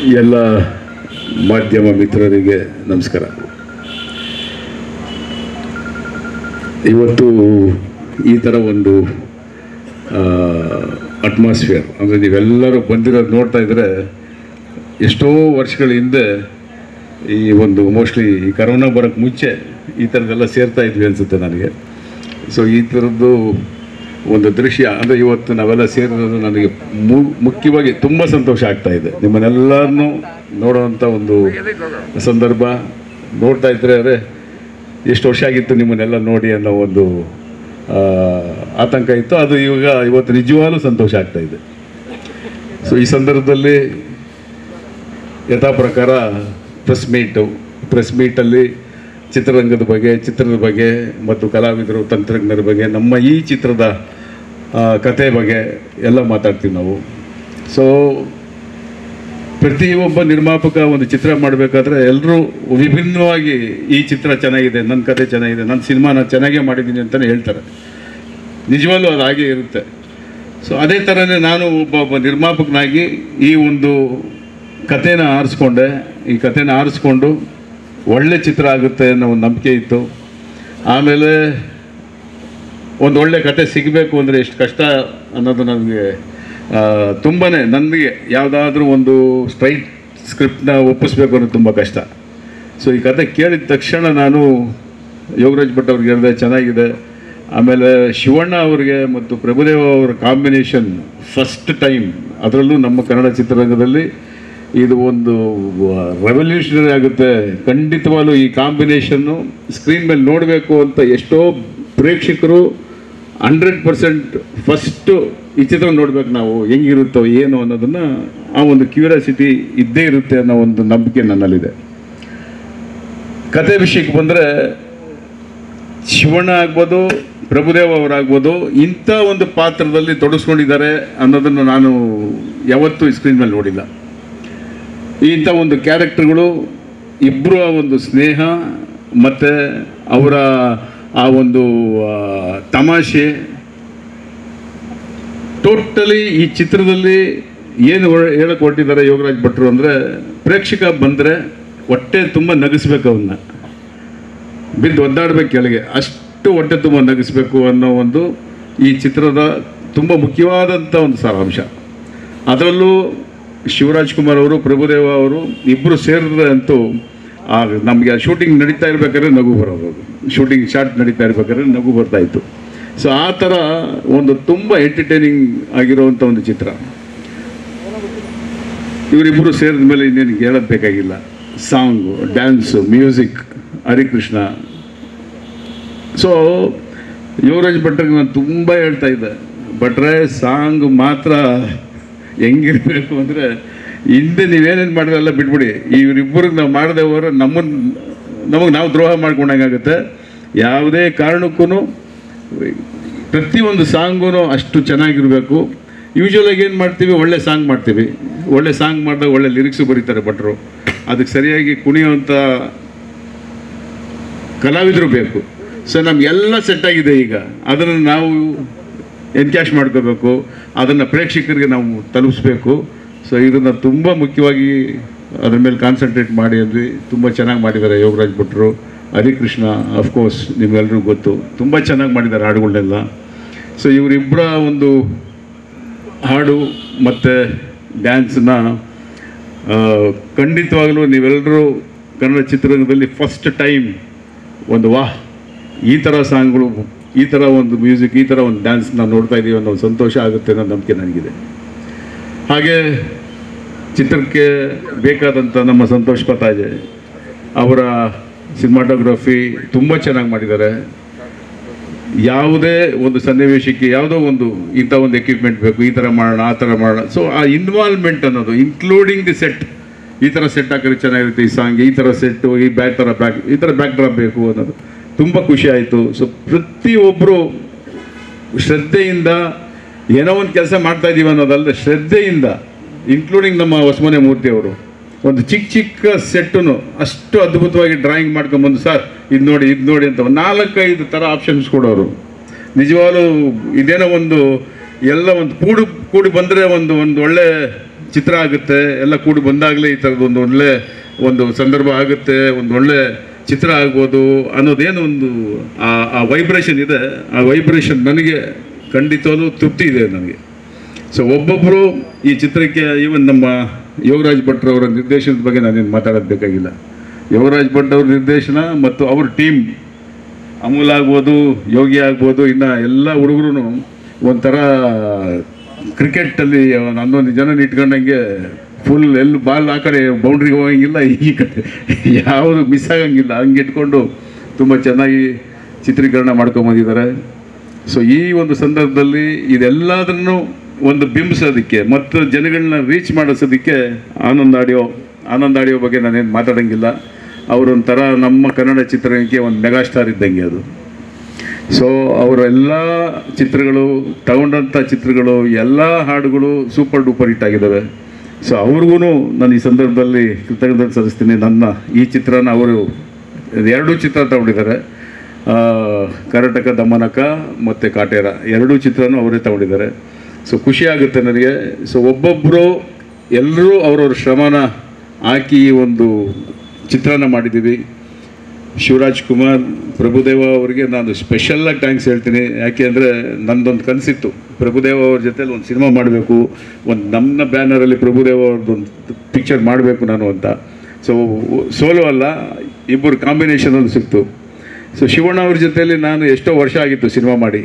ಎಲ್ಲ ಮಾಧ್ಯಮ ಮಿತ್ರರಿಗೆ ನಮಸ್ಕಾರ ಇವತ್ತು ಈ ಥರ ಒಂದು ಅಟ್ಮಾಸ್ಫಿಯರ್ ಅಂದರೆ ನೀವೆಲ್ಲರೂ ಬಂದಿರೋದು ನೋಡ್ತಾ ಇದ್ದರೆ ಎಷ್ಟೋ ವರ್ಷಗಳ ಹಿಂದೆ ಈ ಒಂದು ಮೋಸ್ಟ್ಲಿ ಈ ಕರೋನಾ ಬರೋಕ್ಕೆ ಮುಂಚೆ ಈ ಥರದ್ದೆಲ್ಲ ಸೇರ್ತಾ ಇದ್ವಿ ಅನಿಸುತ್ತೆ ನನಗೆ ಸೊ ಈ ಥರದ್ದು ಒಂದು ದೃಶ್ಯ ಅಂದರೆ ಇವತ್ತು ನಾವೆಲ್ಲ ಸೇರಿರೋದು ನನಗೆ ಮು ಮುಖ್ಯವಾಗಿ ತುಂಬ ಸಂತೋಷ ಆಗ್ತಾ ಇದೆ ನಿಮ್ಮನ್ನೆಲ್ಲರನ್ನೂ ನೋಡೋವಂಥ ಒಂದು ಸಂದರ್ಭ ನೋಡ್ತಾ ಇದ್ದರೆ ಅದೇ ಎಷ್ಟು ವರ್ಷ ಆಗಿತ್ತು ನಿಮ್ಮನ್ನೆಲ್ಲ ನೋಡಿ ಅನ್ನೋ ಒಂದು ಆ, ಆತಂಕ ಇತ್ತು ಅದು ಇವಾಗ ಇವತ್ತು ನಿಜವಾಗ್ಲೂ ಸಂತೋಷ ಆಗ್ತಾ ಇದೆ ಸೊ ಈ ಸಂದರ್ಭದಲ್ಲಿ ಯಥಾ ಪ್ರಕಾರ ಪ್ರೆಸ್ ಮೀಟು ಪ್ರೆಸ್ ಮೀಟಲ್ಲಿ ಚಿತ್ರರಂಗದ ಬಗ್ಗೆ ಚಿತ್ರದ ಬಗ್ಗೆ ಮತ್ತು ಕಲಾವಿದರು ತಂತ್ರಜ್ಞರ ಬಗ್ಗೆ ನಮ್ಮ ಈ ಚಿತ್ರದ ಆ, ಕತೆ ಬಗ್ಗೆ ಎಲ್ಲ ಮಾತಾಡ್ತೀವಿ ನಾವು ಸೊ ಪ್ರತಿಯೊಬ್ಬ ನಿರ್ಮಾಪಕ ಒಂದು ಚಿತ್ರ ಮಾಡಬೇಕಾದ್ರೆ ಎಲ್ಲರೂ ವಿಭಿನ್ನವಾಗಿ ಈ ಚಿತ್ರ ಚೆನ್ನಾಗಿದೆ ನನ್ನ ಕತೆ ಚೆನ್ನಾಗಿದೆ ನನ್ನ ಸಿನಿಮಾ ನಾನು ಚೆನ್ನಾಗೇ ಮಾಡಿದ್ದೀನಿ ಅಂತಲೇ ಹೇಳ್ತಾರೆ ನಿಜವಾಗ್ಲೂ ಅದು ಹಾಗೆ ಇರುತ್ತೆ ಸೊ ಅದೇ ಥರನೇ ನಾನು ಒಬ್ಬ ಒಬ್ಬ ನಿರ್ಮಾಪಕನಾಗಿ ಈ ಒಂದು ಕಥೆನ ಆರಿಸ್ಕೊಂಡೆ ಈ ಕಥೆನ ಆರಿಸ್ಕೊಂಡು ಒಳ್ಳೆ ಚಿತ್ರ ಆಗುತ್ತೆ ಅನ್ನೋ ಒಂದು ನಂಬಿಕೆ ಇತ್ತು ಆಮೇಲೆ ಒಂದು ಒಳ್ಳೆ ಕತೆ ಸಿಗಬೇಕು ಅಂದರೆ ಎಷ್ಟು ಕಷ್ಟ ಅನ್ನೋದು ನನಗೆ ತುಂಬಾ ನನಗೆ ಯಾವುದಾದ್ರೂ ಒಂದು ಸ್ಟ್ರೈಟ್ ಸ್ಕ್ರಿಪ್ಟ್ನ ಒಪ್ಪಿಸ್ಬೇಕು ಅನ್ನೋದು ತುಂಬ ಕಷ್ಟ ಸೊ ಈ ಕತೆ ಕೇಳಿದ ತಕ್ಷಣ ನಾನು ಯೋಗರಾಜ್ ಭಟ್ ಅವ್ರಿಗೆ ಹೇಳಿದೆ ಚೆನ್ನಾಗಿದೆ ಆಮೇಲೆ ಶಿವಣ್ಣ ಅವರಿಗೆ ಮತ್ತು ಪ್ರಭುದೇವ ಅವರ ಕಾಂಬಿನೇಷನ್ ಫಸ್ಟ್ ಟೈಮ್ ಅದರಲ್ಲೂ ನಮ್ಮ ಕನ್ನಡ ಚಿತ್ರರಂಗದಲ್ಲಿ ಇದು ಒಂದು ರೆವಲ್ಯೂಷನರಿ ಆಗುತ್ತೆ ಖಂಡಿತವಾಗ್ಲೂ ಈ ಕಾಂಬಿನೇಷನ್ನು ಸ್ಕ್ರೀನ್ ಮೇಲೆ ನೋಡಬೇಕು ಅಂತ ಎಷ್ಟೋ ಪ್ರೇಕ್ಷಕರು ಹಂಡ್ರೆಡ್ ಪರ್ಸೆಂಟ್ ಫಸ್ಟು ಈ ಚಿತ್ರ ನೋಡ್ಬೇಕು ನಾವು ಹೆಂಗಿರುತ್ತೋ ಏನು ಅನ್ನೋದನ್ನು ಆ ಒಂದು ಕ್ಯೂರಿಯಾಸಿಟಿ ಇದ್ದೇ ಇರುತ್ತೆ ಅನ್ನೋ ಒಂದು ನಂಬಿಕೆ ನನ್ನಲ್ಲಿದೆ ಕತೆ ವಿಷಯಕ್ಕೆ ಬಂದರೆ ಶಿವಣ್ಣ ಆಗ್ಬೋದು ಪ್ರಭುದೇವ ಅವರಾಗ್ಬೋದು ಇಂಥ ಒಂದು ಪಾತ್ರದಲ್ಲಿ ತೊಡಗಿಸ್ಕೊಂಡಿದ್ದಾರೆ ಅನ್ನೋದನ್ನು ನಾನು ಯಾವತ್ತೂ ಸ್ಕ್ರೀನ್ ಮೇಲೆ ನೋಡಿಲ್ಲ ಇಂಥ ಒಂದು ಕ್ಯಾರೆಕ್ಟರ್ಗಳು ಇಬ್ಬರು ಒಂದು ಸ್ನೇಹ ಮತ್ತು ಅವರ ಆ ಒಂದು ಆ, ತಮಾಷೆ ಟೋಟಲಿ ಈ ಚಿತ್ರದಲ್ಲಿ ಏನು ಹೊರ- ಹೇಳಕ್ ಹೊರಟಿದ್ದಾರೆ ಯೋಗರಾಜ್ ಭಟ್ರು ಅಂದರೆ ಪ್ರೇಕ್ಷಕ ಬಂದರೆ ಹೊಟ್ಟೆ ತುಂಬ ನಗಿಸ್ಬೇಕು ಅವನ್ನ ಬಿದ್ದು ಒದ್ದಾಡ್ಬೇಕು ಕೆಳಗೆ ಅಷ್ಟು ಹೊಟ್ಟೆ ತುಂಬ ನಗಿಸ್ಬೇಕು ಅನ್ನೋ ಒಂದು ಈ ಚಿತ್ರದ ತುಂಬ ಮುಖ್ಯವಾದಂಥ ಒಂದು ಸಾರಾಂಶ ಅದರಲ್ಲೂ ಶಿವರಾಜ್ ಕುಮಾರ್ ಅವರು ಪ್ರಭುದೇವ ಅವರು ಇಬ್ಬರು ಸೇರಿದ್ರೆ ಅಂತೂ ಆ ನಮಗೆ ಆ ಶೂಟಿಂಗ್ ನಡೀತಾ ಇರ್ಬೇಕಾದ್ರೆ ನಗು ಬರೋದು ಶೂಟಿಂಗ್ ಶಾರ್ಟ್ ನಡೀತಾ ಇರ್ಬೇಕಾದ್ರೆ ನಗು ಬರ್ತಾ ಇತ್ತು ಸೊ ಆ ಥರ ಒಂದು ತುಂಬ ಎಂಟರ್ಟೈನಿಂಗ್ ಆಗಿರುವಂಥ ಒಂದು ಚಿತ್ರ ಇವರಿಬ್ಬರು ಸೇರಿದ ಮೇಲೆ ಇನ್ನೇನು ಹೇಳೋದು ಬೇಕಾಗಿಲ್ಲ song dance music Harikrishna so Yuvraj ಭಟ್ರಿಗೆ ನಾನು ತುಂಬ ಹೇಳ್ತಾ ಇದ್ದೆ ಭಟ್ರೆ ಸಾಂಗ್ ಮಾತ್ರ ಹೆಂಗಿರಬೇಕು ಅಂದರೆ ಹಿಂದೆ ನೀವೇನೇನು ಮಾಡಿದ್ರೆಲ್ಲ ಬಿಟ್ಬಿಡಿ ಇವರಿಬ್ಬರಿಗೆ ನಾವು ಮಾಡದೆ ಹೋದ್ರೆ ನಮ್ಮನ್ನು ನಮಗೆ ನಾವು ದ್ರೋಹ ಮಾಡ್ಕೊಂಡಂಗಾಗುತ್ತೆ ಯಾವುದೇ ಕಾರಣಕ್ಕೂ ಪ್ರತಿಯೊಂದು ಸಾಂಗೂ ಅಷ್ಟು ಚೆನ್ನಾಗಿರಬೇಕು ಯೂಶ್ವಲಾಗಿ ಏನು ಮಾಡ್ತೀವಿ ಒಳ್ಳೆ ಸಾಂಗ್ ಮಾಡ್ತೀವಿ ಒಳ್ಳೆ ಸಾಂಗ್ ಮಾಡಿದಾಗ ಒಳ್ಳೆ ಲಿರಿಕ್ಸು ಬರೀತಾರೆ ಭಟ್ರು ಅದಕ್ಕೆ ಸರಿಯಾಗಿ ಕುಣಿಯುವಂಥ ಕಲಾವಿದರು ಬೇಕು ಸೊ ನಮಗೆಲ್ಲ ಸೆಟ್ ಆಗಿದೆ ಈಗ ಅದನ್ನು ನಾವು ಎನ್ಕ್ಯಾಶ್ ಮಾಡ್ಕೋಬೇಕು ಅದನ್ನು ಪ್ರೇಕ್ಷಕರಿಗೆ ನಾವು ತಲುಪಿಸ್ಬೇಕು ಸೊ ಇದನ್ನು ತುಂಬ ಮುಖ್ಯವಾಗಿ ಅದ್ರ ಮೇಲೆ ಕಾನ್ಸಂಟ್ರೇಟ್ ಮಾಡಿ ಅಂದ್ವಿ ತುಂಬ ಚೆನ್ನಾಗಿ ಮಾಡಿದ್ದಾರೆ ಯೋಗರಾಜ್ ಭಟ್ರು ಹರಿಕೃಷ್ಣ ಅಫ್ಕೋರ್ಸ್ ನಿಮ್ಗೆಲ್ರಿಗೂ ಗೊತ್ತು ತುಂಬ ಚೆನ್ನಾಗಿ ಮಾಡಿದ್ದಾರೆ ಹಾಡುಗಳನ್ನೆಲ್ಲ ಸೊ ಇವರಿಬ್ಬರ ಒಂದು ಹಾಡು ಮತ್ತು ಡ್ಯಾನ್ಸನ್ನ ಖಂಡಿತವಾಗಲೂ ನೀವೆಲ್ಲರೂ ಕನ್ನಡ ಚಿತ್ರರಂಗದಲ್ಲಿ ಫಸ್ಟ್ ಟೈಮ್ ಒಂದು ವಾಹ್ ಈ ಥರ ಸಾಂಗ್ಗಳು ಈ ಥರ ಒಂದು ಮ್ಯೂಸಿಕ್ ಈ ಥರ ಒಂದು ಡ್ಯಾನ್ಸ್ ನಾವು ನೋಡ್ತಾ ಇದ್ದೀವಿ ಅನ್ನೋ ಒಂದು ಸಂತೋಷ ಆಗುತ್ತೆ ಅನ್ನೋ ನಂಬಿಕೆ ನನಗಿದೆ ಹಾಗೆ ಚಿತ್ರಕ್ಕೆ ಬೇಕಾದಂಥ ನಮ್ಮ ಸಂತೋಷ್ ಪತಾಜೆ ಅವರ ಸಿನಿಮಾಟೋಗ್ರಫಿ ತುಂಬ ಚೆನ್ನಾಗಿ ಮಾಡಿದ್ದಾರೆ ಯಾವುದೇ ಒಂದು ಸನ್ನಿವೇಶಕ್ಕೆ ಯಾವುದೋ ಒಂದು ಇಂಥ ಒಂದು ಎಕ್ವಿಪ್ಮೆಂಟ್ ಬೇಕು ಈ ಥರ ಮಾಡೋಣ ಆ ಥರ ಮಾಡೋಣ ಸೊ ಆ ಇನ್ವಾಲ್ವ್ಮೆಂಟ್ ಅನ್ನೋದು ಇನ್ಕ್ಲೂಡಿಂಗ್ ದಿ ಸೆಟ್ ಈ ಥರ ಸೆಟ್ ಹಾಕಿದ್ರೆ ಚೆನ್ನಾಗಿರುತ್ತೆ ಈ ಸಾಂಗ್ ಈ ಥರ ಸೆಟ್ಟು ಈ ಬ್ಯಾಕ್ ಥರ ಬ್ಯಾಕ್ ಈ ಥರ ಬ್ಯಾಕ್ ಡ್ರಾಪ್ ಬೇಕು ಅನ್ನೋದು ತುಂಬ ಖುಷಿ ಆಯಿತು ಸೊ ಪ್ರತಿಯೊಬ್ಬರು ಶ್ರದ್ಧೆಯಿಂದ ಏನೋ ಒಂದು ಕೆಲಸ ಮಾಡ್ತಾ ಇದ್ದೀವಿ ಅನ್ನೋದಲ್ಲದೆ ಶ್ರದ್ಧೆಯಿಂದ ಇನ್ಕ್ಲೂಡಿಂಗ್ ನಮ್ಮ ಹೊಸಮನೆ ಮೂರ್ತಿಯವರು ಒಂದು ಚಿಕ್ಕ ಚಿಕ್ಕ ಸೆಟ್ಟನ್ನು ಅಷ್ಟು ಅದ್ಭುತವಾಗಿ ಡ್ರಾಯಿಂಗ್ ಮಾಡ್ಕೊಂಬಂದು ಸರ್ ಇದು ನೋಡಿ ಇದು ನೋಡಿ ಅಂತ ಒಂದು ನಾಲ್ಕೈದು ಥರ ಆಪ್ಷನ್ಸ್ ಕೊಡೋರು ನಿಜವಾಗ್ಲೂ ಇದೇನೋ ಒಂದು ಎಲ್ಲ ಒಂದು ಕೂಡು ಕೂಡಿ ಬಂದರೆ ಒಂದು ಒಂದು ಒಳ್ಳೆ ಚಿತ್ರ ಆಗುತ್ತೆ ಎಲ್ಲ ಕೂಡಿ ಬಂದಾಗಲೇ ಈ ಥರದ್ದು ಒಂದು ಒಳ್ಳೆ ಒಂದು ಸಂದರ್ಭ ಆಗುತ್ತೆ ಒಂದು ಒಳ್ಳೆ ಚಿತ್ರ ಆಗ್ಬೋದು ಅನ್ನೋದೇನು ಒಂದು ಆ ಆ ವೈಬ್ರೇಷನ್ ಇದೆ ಆ ವೈಬ್ರೇಷನ್ ನನಗೆ ಖಂಡಿತವಾಗ್ಲೂ ತೃಪ್ತಿ ಇದೆ ನನಗೆ ಸೊ ಒಬ್ಬೊಬ್ಬರು ಈ ಚಿತ್ರಕ್ಕೆ ಈವನ್ ನಮ್ಮ ಯೋಗರಾಜ್ ಭಟ್ರು ಅವರ ನಿರ್ದೇಶನದ ಬಗ್ಗೆ ನಾನೇನು ಮಾತಾಡೋದು ಬೇಕಾಗಿಲ್ಲ ಯೋಗರಾಜ್ ಭಟ್ ಅವ್ರ ನಿರ್ದೇಶನ ಮತ್ತು ಅವ್ರ ಟೀಮ್ ಅಮೂಲ್ ಆಗ್ಬೋದು ಯೋಗಿ ಆಗ್ಬೋದು ಇನ್ನು ಎಲ್ಲ ಹುಡುಗರು ಒಂಥರ ಕ್ರಿಕೆಟಲ್ಲಿ ಹನ್ನೊಂದು ಜನ ಇಟ್ಕೊಂಡಂಗೆ ಫುಲ್ ಎಲ್ಲಿ ಬಾಲ್ ಆ ಕಡೆ ಬೌಂಡ್ರಿಗೆ ಹೋಗಂಗಿಲ್ಲ ಈ ಕಡೆ ಯಾವುದು ಮಿಸ್ ಆಗಂಗಿಲ್ಲ ಹಂಗೆ ಇಟ್ಕೊಂಡು ತುಂಬ ಚೆನ್ನಾಗಿ ಚಿತ್ರೀಕರಣ ಮಾಡ್ಕೊಂಬಂದಿದ್ದಾರೆ ಸೊ ಈ ಒಂದು ಸಂದರ್ಭದಲ್ಲಿ ಇದೆಲ್ಲದನ್ನು ಒಂದು ಬಿಂಬಿಸೋದಕ್ಕೆ ಮತ್ತು ಜನಗಳನ್ನ ರೀಚ್ ಮಾಡಿಸೋದಕ್ಕೆ ಆನಂದ್ ಆಡಿಯೋ ಆನಂದ್ ಆಡಿಯೋ ಬಗ್ಗೆ ನಾನೇನು ಮಾತಾಡೋಂಗಿಲ್ಲ ಅವರೊಂಥರ ನಮ್ಮ ಕನ್ನಡ ಚಿತ್ರರಂಗಕ್ಕೆ ಒಂದು ಮೆಗಾಸ್ಟಾರ್ ಇದ್ದಂಗೆ ಅದು ಸೊ ಅವರ ಎಲ್ಲ ಚಿತ್ರಗಳು ತಗೊಂಡಂಥ ಚಿತ್ರಗಳು ಎಲ್ಲ ಹಾಡುಗಳು ಸೂಪರ್ ಡೂಪರ್ ಹಿಟ್ ಆಗಿದ್ದಾವೆ ಸೊ ಅವ್ರಿಗೂ ನಾನು ಈ ಸಂದರ್ಭದಲ್ಲಿ ಕೃತಜ್ಞತೆ ಸಲ್ಲಿಸ್ತೀನಿ ನನ್ನ ಈ ಚಿತ್ರನ ಅವರು ಎರಡೂ ಚಿತ್ರ ತಗೊಂಡಿದ್ದಾರೆ ಆ, ಕರ್ನಾಟಕ ದಮನಕ ಮತ್ತು ಕಾಟೇರ ಎರಡೂ ಚಿತ್ರನೂ ಅವರೇ ತಗೊಂಡಿದ್ದಾರೆ ಸೊ ಖುಷಿ ಆಗುತ್ತೆ ನನಗೆ ಸೊ ಒಬ್ಬೊಬ್ಬರು ಎಲ್ಲರೂ ಅವರವ್ರ ಶ್ರಮನ ಹಾಕಿ ಈ ಒಂದು ಚಿತ್ರನ ಮಾಡಿದ್ದೀವಿ ಶಿವರಾಜ್ ಕುಮಾರ್ ಪ್ರಭುದೇವ ಅವರಿಗೆ ನಾನು ಸ್ಪೆಷಲಾಗಿ ಥ್ಯಾಂಕ್ಸ್ ಹೇಳ್ತೀನಿ ಯಾಕೆ ಅಂದರೆ ನಂದೊಂದು ಕನಸಿತ್ತು ಪ್ರಭುದೇವ ಅವ್ರ ಜೊತೆಲಿ ಒಂದು ಸಿನಿಮಾ ಮಾಡಬೇಕು ಒಂದು ನಮ್ಮ ಬ್ಯಾನರಲ್ಲಿ ಪ್ರಭುದೇವ ಅವ್ರದ್ದೊಂದು ಪಿಕ್ಚರ್ ಮಾಡಬೇಕು ನಾನು ಅಂತ ಸೊ ಸೋಲೋ ಅಲ್ಲ ಇಬ್ಬರು ಕಾಂಬಿನೇಷನ್ ಒಂದು ಸಿಕ್ತು ಸೊ ಶಿವಣ್ಣ ಅವ್ರ ಜೊತೆಯಲ್ಲಿ ನಾನು ಎಷ್ಟೋ ವರ್ಷ ಆಗಿತ್ತು ಸಿನಿಮಾ ಮಾಡಿ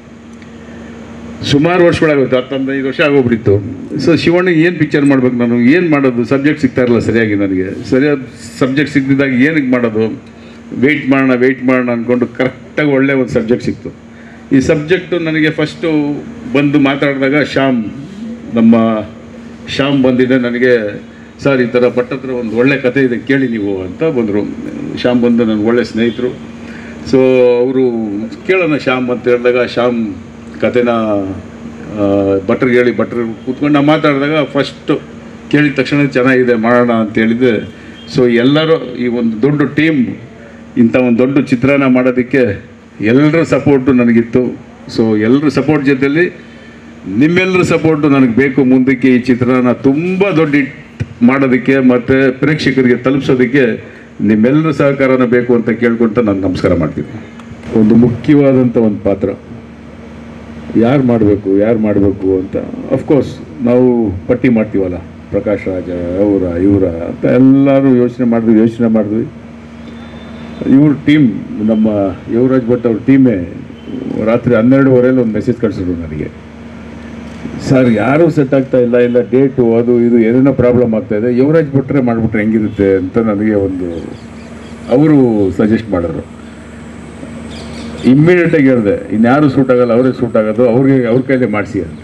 ಸುಮಾರು ವರ್ಷಗಳಾಗುತ್ತೆ ಹತ್ತೊಂದೈದು ವರ್ಷ ಆಗೋಗ್ಬಿಟ್ಟಿತ್ತು ಸೊ ಶಿವಣ್ಣಿಗೆ ಏನು ಪಿಕ್ಚರ್ ಮಾಡ್ಬೇಕು ನಾನು ಏನು ಮಾಡೋದು ಸಬ್ಜೆಕ್ಟ್ ಸಿಗ್ತಾ ಇರಲ್ಲ ಸರಿಯಾಗಿ ನನಗೆ ಸರಿಯಾದ ಸಬ್ಜೆಕ್ಟ್ ಸಿಗ್ದಿದ್ದಾಗ ಏನಕ್ಕೆ ಮಾಡೋದು ವೆಯ್ಟ್ ಮಾಡೋಣ ವೆಯ್ಟ್ ಮಾಡೋಣ ಅಂದ್ಕೊಂಡು ಕರೆಕ್ಟಾಗಿ ಒಳ್ಳೆ ಒಂದು ಸಬ್ಜೆಕ್ಟ್ ಸಿಕ್ತು ಈ ಸಬ್ಜೆಕ್ಟು ನನಗೆ ಫಸ್ಟು ಬಂದು ಮಾತಾಡಿದಾಗ ಶ್ಯಾಮ್ ನಮ್ಮ ಶ್ಯಾಮ್ ಬಂದಿದೆ ನನಗೆ ಸರ್ ಈ ಥರ ಪಟ್ಟತ್ರ ಒಂದು ಒಳ್ಳೆ ಕತೆ ಇದೆ ಕೇಳಿ ನೀವು ಅಂತ ಬಂದರು ಶ್ಯಾಮ್ ಬಂದು ನನ್ನ ಒಳ್ಳೆ ಸ್ನೇಹಿತರು ಸೊ ಅವರು ಕೇಳೋಣ ಶ್ಯಾಮ್ ಅಂತ ಹೇಳಿದಾಗ ಶ್ಯಾಮ್ ಕತೆನ ಆ, ಭಟ್ರಿಗೆ ಹೇಳಿ ಭಟ್ರು ಕೂತ್ಕೊಂಡು ನಾವು ಮಾತಾಡಿದಾಗ ಫಸ್ಟು ಕೇಳಿದ ತಕ್ಷಣ ಚೆನ್ನಾಗಿದೆ ಮಾಡೋಣ ಅಂತ ಹೇಳಿದೆ ಸೊ ಎಲ್ಲರೂ ಈ ಒಂದು ದೊಡ್ಡ ಟೀಮ್ ಇಂಥ ಒಂದು ದೊಡ್ಡ ಚಿತ್ರನ ಮಾಡೋದಕ್ಕೆ ಎಲ್ಲರ ಸಪೋರ್ಟು ನನಗಿತ್ತು ಸೊ ಎಲ್ಲರ ಸಪೋರ್ಟ್ ಜೊತೆಯಲ್ಲಿ ನಿಮ್ಮೆಲ್ಲರ ಸಪೋರ್ಟು ನನಗೆ ಬೇಕು ಮುಂದಕ್ಕೆ ಈ ಚಿತ್ರನ ತುಂಬ ದೊಡ್ಡ ಹಿಟ್ ಮಾಡೋದಕ್ಕೆ ಮತ್ತು ಪ್ರೇಕ್ಷಕರಿಗೆ ತಲುಪಿಸೋದಕ್ಕೆ ನಿಮ್ಮೆಲ್ಲರ ಸಹಕಾರನ ಬೇಕು ಅಂತ ಕೇಳ್ಕೊಂತ ನಾನು ನಮಸ್ಕಾರ ಮಾಡ್ತೀನಿ ಒಂದು ಮುಖ್ಯವಾದಂಥ ಒಂದು ಪಾತ್ರ ಯಾರು ಮಾಡಬೇಕು ಯಾರು ಮಾಡಬೇಕು ಅಂತ ಅಫ್ಕೋರ್ಸ್ ನಾವು ಪಟ್ಟಿ ಮಾಡ್ತೀವಲ್ಲ ಪ್ರಕಾಶ್ ರಾಜ ಅವರ ಇವರ ಅಂತ ಎಲ್ಲರೂ ಯೋಚನೆ ಮಾಡಿದ್ವಿ ಯೋಚನೆ ಮಾಡಿದ್ವಿ ಇವ್ರ ಟೀಮ್ ನಮ್ಮ ಯುವರಾಜ್ ಭಟ್ ಅವ್ರ ಟೀಮೇ ರಾತ್ರಿ ಹನ್ನೆರಡುವರೆಯಲ್ಲಿ ಒಂದು ಮೆಸೇಜ್ ಕಳಿಸಿದ್ರು ನನಗೆ ಸರ್ ಯಾರೂ ಸೆಟ್ ಆಗ್ತಾ ಇಲ್ಲ ಇಲ್ಲ ಡೇಟು ಅದು ಇದು ಏನೇನೋ ಪ್ರಾಬ್ಲಮ್ ಆಗ್ತಾ ಇದೆ ಯುವರಾಜ್ ಭಟ್ರೆ ಮಾಡಿಬಿಟ್ರೆ ಹೆಂಗಿರುತ್ತೆ ಅಂತ ನನಗೆ ಒಂದು ಅವರು ಸಜೆಸ್ಟ್ ಮಾಡಿದ್ರು ಇಮ್ಮಿಡಿಯೇಟಾಗಿ ಹೇಳಿದೆ ಇನ್ಯಾರು ಸೂಟ್ ಆಗಲ್ಲ ಅವರೇ ಸೂಟ್ ಆಗೋದು ಅವ್ರಿಗೆ ಅವ್ರ ಕೈಲೇ ಮಾಡಿಸಿ ಅಂತ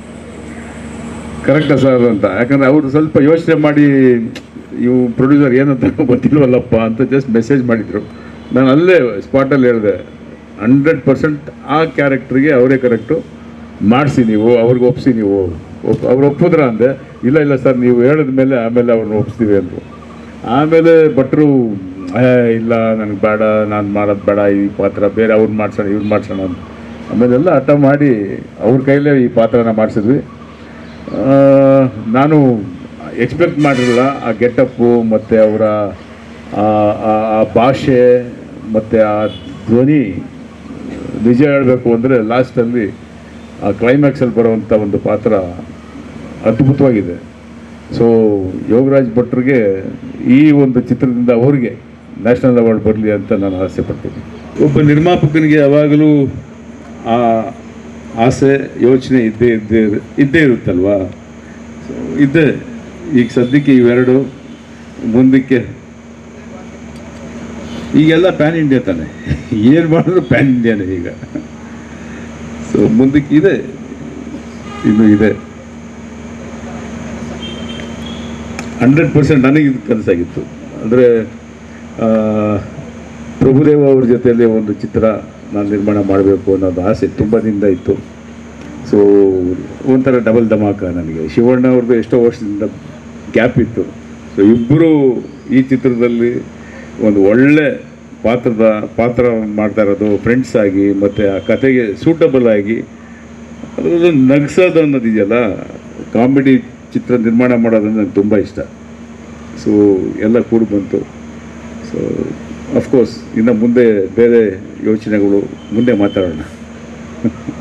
ಕರೆಕ್ಟಾ ಸರ್ ಅಂತ ಯಾಕಂದ್ರೆ ಅವರು ಸ್ವಲ್ಪ ಯೋಚನೆ ಮಾಡಿ ಇವು ಪ್ರೊಡ್ಯೂಸರ್ ಏನಂತ ಗೊತ್ತಿಲ್ವಲ್ಲಪ್ಪ ಅಂತ ಜಸ್ಟ್ ಮೆಸೇಜ್ ಮಾಡಿದ್ರು ನಾನು ಅಲ್ಲೇ ಸ್ಪಾಟಲ್ಲಿ ಹೇಳಿದೆ ಹಂಡ್ರೆಡ್ ಪರ್ಸೆಂಟ್ ಆ ಕ್ಯಾರೆಕ್ಟ್ರಿಗೆ ಅವರೇ ಕರೆಕ್ಟು ಮಾಡಿಸಿ ನೀವು ಅವ್ರಿಗೆ ಒಪ್ಸಿ ನೀವು ಒಪ್ ಅವ್ರು ಒಪ್ಪಿದ್ರ ಅಂದೆ ಇಲ್ಲ ಇಲ್ಲ ಸರ್ ನೀವು ಹೇಳಿದ ಮೇಲೆ ಆಮೇಲೆ ಅವ್ರನ್ನ ಒಪ್ಸ್ತೀವಿ ಅಂದರು ಆಮೇಲೆ ಭಟ್ರು "ಏ, ಇಲ್ಲ ನನಗೆ ಬೇಡ ನಾನು ಮಾಡೋದು ಬೇಡ ಈ ಪಾತ್ರ ಬೇರೆ ಅವ್ರು ಮಾಡ್ಸೋಣ ಇವ್ರು ಮಾಡ್ಸೋಣ ಅಂತ ಆಮೇಲೆಲ್ಲ ಹಠ ಮಾಡಿ ಅವ್ರ ಕೈಲೇ ಈ ಪಾತ್ರನ ಮಾಡಿಸಿದ್ವಿ ಆ, ನಾನು ಎಕ್ಸ್ಪೆಕ್ಟ್ ಮಾಡಿರಲಿಲ್ಲ ಆ ಗೆಟಪ್ಪು ಮತ್ತು ಅವರ ಆ- ಆ- ಆ ಭಾಷೆ ಮತ್ತು ಆ ಧ್ವನಿ ನಿಜ ಹೇಳಬೇಕು ಅಂದರೆ ಲಾಸ್ಟಲ್ಲಿ ಆ ಕ್ಲೈಮ್ಯಾಕ್ಸಲ್ಲಿ ಬರುವಂಥ ಒಂದು ಪಾತ್ರ ಅದ್ಭುತವಾಗಿದೆ ಸೊ ಯೋಗರಾಜ್ ಭಟ್ರಿಗೆ ಈ ಒಂದು ಚಿತ್ರದಿಂದ ಅವ್ರಿಗೆ ನ್ಯಾಷನಲ್ ಅವಾರ್ಡ್ ಬರಲಿ ಅಂತ ನಾನು ಆಸೆ ಪಡ್ತೀನಿ ಒಬ್ಬ ನಿರ್ಮಾಪಕನಿಗೆ ಯಾವಾಗಲೂ ಆ ಆಸೆ ಯೋಚನೆ ಇದ್ದೇ ಇದ್ದೇ ಇದ್ದೇ ಇರುತ್ತಲ್ವಾ ಸೊ ಇದ್ದೇ ಈಗ ಸದ್ಯಕ್ಕೆ ಇವೆರಡು ಮುಂದಕ್ಕೆ ಈಗೆಲ್ಲ ಪ್ಯಾನ್ ಇಂಡಿಯಾ ತಾನೆ ಏನು ಮಾಡಿದ್ರು ಪ್ಯಾನ್ ಇಂಡಿಯಾನೇ ಈಗ ಸೊ ಮುಂದಕ್ಕೆ ಇದೆ ಇನ್ನು ಇದೆ ಹಂಡ್ರೆಡ್ ಪರ್ಸೆಂಟ್ ನನಗೆ ಇದು ಕನಸಾಗಿತ್ತು ಅಂದರೆ ಪ್ರಭುದೇವ ಅವ್ರ ಜೊತೆಯಲ್ಲಿ ಒಂದು ಚಿತ್ರ ನಾನು ನಿರ್ಮಾಣ ಮಾಡಬೇಕು ಅನ್ನೋದು ಆಸೆ ತುಂಬ ದಿನದ ಇತ್ತು ಸೊ ಒಂಥರ ಡಬಲ್ ಧಮಾಕ ನನಗೆ ಶಿವಣ್ಣ ಅವ್ರದ್ದು ಎಷ್ಟೋ ವರ್ಷದಿಂದ ಗ್ಯಾಪ್ ಇತ್ತು ಸೊ ಇಬ್ಬರು ಈ ಚಿತ್ರದಲ್ಲಿ ಒಂದು ಒಳ್ಳೆ ಪಾತ್ರದ ಪಾತ್ರ ಮಾಡ್ತಾ ಇರೋದು ಫ್ರೆಂಡ್ಸ್ ಆಗಿ ಮತ್ತು ಆ ಕತೆಗೆ ಸೂಟಬಲ್ ಆಗಿ ಅದರದ್ದು ನಗ್ಸೋದು ಅನ್ನೋದಿದೆಯಲ್ಲ ಕಾಮಿಡಿ ಚಿತ್ರ ನಿರ್ಮಾಣ ಮಾಡೋದಂದ್ರೆ ನಂಗೆ ತುಂಬ ಇಷ್ಟ ಸೊ ಎಲ್ಲ ಕೂಡಿ ಬಂತು ಸೊ ಅಫ್ಕೋರ್ಸ್ ಇನ್ನು ಮುಂದೆ ಬೇರೆ ಯೋಚನೆಗಳು ಮುಂದೆ ಮಾತಾಡೋಣ